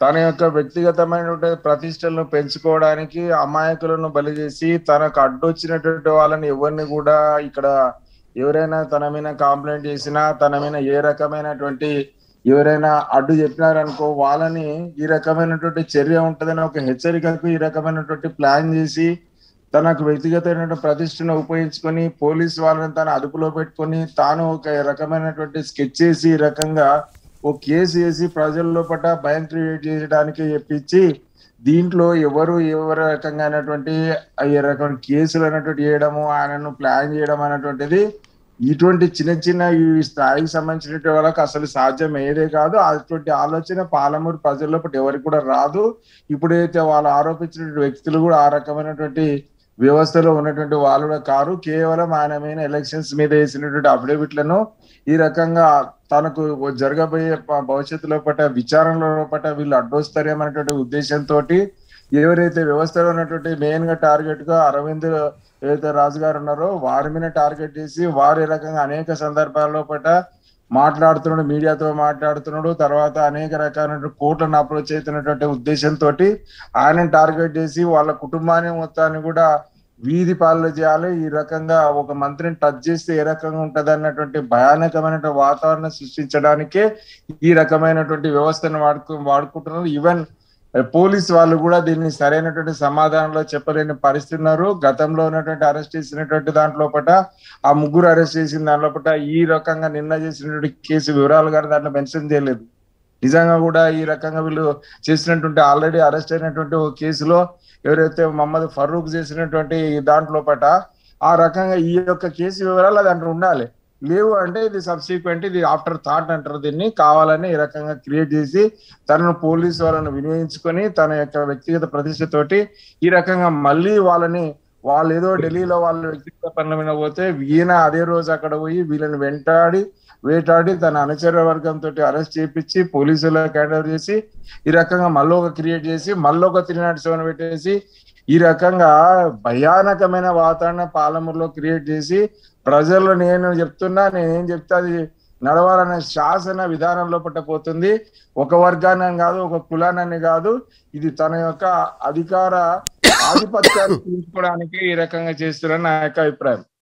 తన యొక్క వ్యక్తిగతమైనటువంటి ప్రతిష్టలను పెంచుకోవడానికి అమాయకులను బలి చేసి తనకు అడ్డొచ్చినటువంటి వాళ్ళని ఎవరిని కూడా ఇక్కడ ఎవరైనా తన మీద కాంప్లైంట్ చేసినా తన మీద ఏ రకమైనటువంటి ఎవరైనా అడ్డు చెప్పినారనుకో వాళ్ళని ఈ రకమైనటువంటి చర్య ఉంటుందని ఒక హెచ్చరికకు ఈ రకమైనటువంటి ప్లాన్ చేసి తనకు వ్యక్తిగతమైన ప్రతిష్టను ఉపయోగించుకొని పోలీస్ వాళ్ళని తన అదుపులో పెట్టుకొని తాను ఒక రకమైనటువంటి స్కెచ్ చేసి ఈ రకంగా ఓ కేసు వేసి ప్రజల్లో పట్ల భయం క్రియేట్ చేయడానికి చెప్పించి దీంట్లో ఎవరు ఎవరి రకంగా అయినటువంటి ఈ రకమైన కేసులు అనేటువంటి చేయడము ఆయనను ప్లాన్ చేయడం అనేటువంటిది ఇటువంటి చిన్న చిన్న ఈ స్థాయికి సంబంధించిన వాళ్ళకి అసలు సాధ్యం ఏదే కాదు అటువంటి ఆలోచన పాలమూరు ప్రజల్లో పట్ల ఎవరికి కూడా రాదు ఇప్పుడైతే వాళ్ళు ఆరోపించిన వ్యక్తులు కూడా ఆ రకమైనటువంటి వ్యవస్థలో ఉన్నటువంటి వాళ్ళు కూడా కారు కేవలం ఆయన మీద ఎలక్షన్స్ మీద వేసినటువంటి అఫిడవిట్లను ఈ రకంగా తనకు జరగబోయే ప- భవిష్యత్తులో పట్ల విచారణలో పట్ల వీళ్ళు అడ్డొస్తారేమనేటువంటి ఉద్దేశంతో ఎవరైతే వ్యవస్థలో ఉన్నటువంటి మెయిన్ గా టార్గెట్ గా అరవింద్ ఏదైతే రాజు గారు ఉన్నారో వారి మీద టార్గెట్ చేసి వారి రకంగా అనేక సందర్భాల్లో పట్ల మాట్లాడుతున్నాడు మీడియాతో మాట్లాడుతున్నాడు తర్వాత అనేక రకాల కోట్లను అప్రోచ్ అవుతున్నటువంటి ఉద్దేశంతో ఆయన టార్గెట్ చేసి వాళ్ళ కుటుంబాన్ని మొత్తాన్ని కూడా వీధి పాలన చేయాలి ఈ రకంగా ఒక మంత్రిని టచ్ చేస్తే ఏ రకంగా ఉంటది అన్నటువంటి భయానకమైన వాతావరణం సృష్టించడానికే ఈ రకమైనటువంటి వ్యవస్థను వాడుకు వాడుకుంటున్నారు ఈవెన్ పోలీస్ వాళ్ళు కూడా దీన్ని సరైనటువంటి సమాధానంలో చెప్పలేని పరిస్థితి ఉన్నారు గతంలో ఉన్నటువంటి అరెస్ట్ చేసినటువంటి దాంట్లో పట ఆ ముగ్గురు అరెస్ట్ చేసిన దాంట్లో పట ఈ రకంగా నిన్న చేసినటువంటి కేసు వివరాలు కానీ దాంట్లో మెన్షన్ చేయలేదు నిజంగా కూడా ఈ రకంగా వీళ్ళు చేసినటువంటి ఆల్రెడీ అరెస్ట్ అయినటువంటి ఒక కేసులో ఎవరైతే మహమ్మద్ ఫరూక్ చేసినటువంటి దాంట్లో పట ఆ రకంగా ఈ యొక్క కేసు వివరాలు దాంట్లో ఉండాలి లేవు అంటే ఇది సబ్సిక్వెంట్ ఇది ఆఫ్టర్ థాట్ అంటారు దీన్ని కావాలని ఈ రకంగా క్రియేట్ చేసి తనను పోలీసు వాళ్ళను వినియోగించుకొని తన యొక్క వ్యక్తిగత ప్రతిష్టతోటి ఈ రకంగా మళ్ళీ వాళ్ళని వాళ్ళు ఏదో ఢిల్లీలో వాళ్ళ వ్యక్తిగత పనుల మీద పోతే ఈయన అదే రోజు అక్కడ పోయి వీళ్ళని వెంటాడి వేటాడి తన అనుచర వర్గంతో అరెస్ట్ చేపించి పోలీసులకు హ్యాండ్ ఓవర్ చేసి ఈ రకంగా మళ్ళీ ఒక క్రియేట్ చేసి మళ్ళీ ఒక త్రీ నాట్ సెవెన్ పెట్టేసి ఈ రకంగా భయానకమైన వాతావరణం పాలమూరులో క్రియేట్ చేసి ప్రజలు నేను చెప్తున్నా నేనేం చెప్తే అది నడవాలనే శాసన విధానంలో పట్టపోతుంది ఒక వర్గాన్ని కాదు ఒక కులాన్ని కాదు ఇది తన యొక్క అధికార ఆధిపత్యాన్ని తీసుకోవడానికి ఈ రకంగా చేస్తున్నారని నా యొక్క అభిప్రాయం